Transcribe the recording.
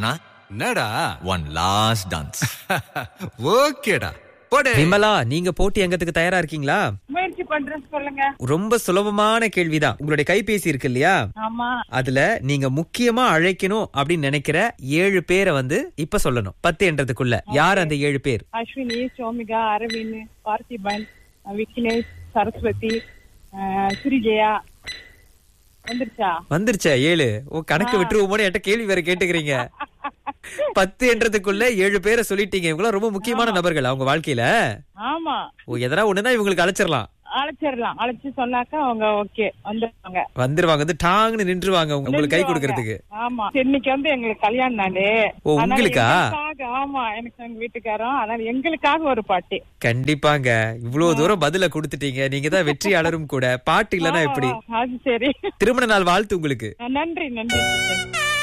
கண்ணா என்னடா one last dance ஓகேடா போடு விமலா நீங்க போட்டி அங்கத்துக்கு தயாரா இருக்கீங்களா முயற்சி பண்றேன் சொல்லுங்க ரொம்ப சுலபமான கேள்விதான் உங்களுடைய கைபேசி இருக்கு இல்லையா ஆமா அதுல நீங்க முக்கியமா அழைக்கணும் அப்படின்னு நினைக்கிற ஏழு பேரை வந்து இப்ப சொல்லணும் பத்து என்றதுக்குள்ள யார் அந்த ஏழு பேர் அஸ்வினி சோமிகா அரவிந்த் பார்த்திபன் விக்னேஷ் சரஸ்வதி அஹ், சிறிஜயா வந்துருச்சா வந்துருச்சா ஏழு ஓ கணக்கு விட்டுருவோமோன்னு என்கிட்ட கேள்வி வேற கேட்டுக்கிறீங்க பத்து என்றதுக்குள்ள ஏழு பேரை சொல்லிட்டீங்க இவங்களாம் ரொம்ப முக்கியமான நபர்கள் அவங்க வாழ்க்கையில ஆமா ஓ எதனா ஒண்ணுனா இவங்களுக்கு அழைச்சிடலாம் அழைச்சிடலாம் அழைச்சு சொன்னாக்கா அவங்க ஓகே வந்துருவாங்க வந்துருவாங்க வந்து டாங்னு நின்றுவாங்க உங்க- உங்களுக்கு கை கொடுக்கறதுக்கு ஆமா இன்னைக்கு வந்து எங்களுக்கு கல்யாண நாளு ஓ, அதனால உங்களுக்கா? எங்களுக்காக, ஆமா எனக்கு எங்க வீட்டுக்காரரும் அதனால எங்களுக்காக ஒரு பாட்டு கண்டிப்பாங்க இவ்வளவு தூரம் பதில கொடுத்துட்டீங்க நீங்க தான் வெற்றியாளரும் கூட பாட்டு இல்லனா எப்படி ஆ, அது சரி திருமண நாள் வாழ்த்து உங்களுக்கு நன்றி நன்றி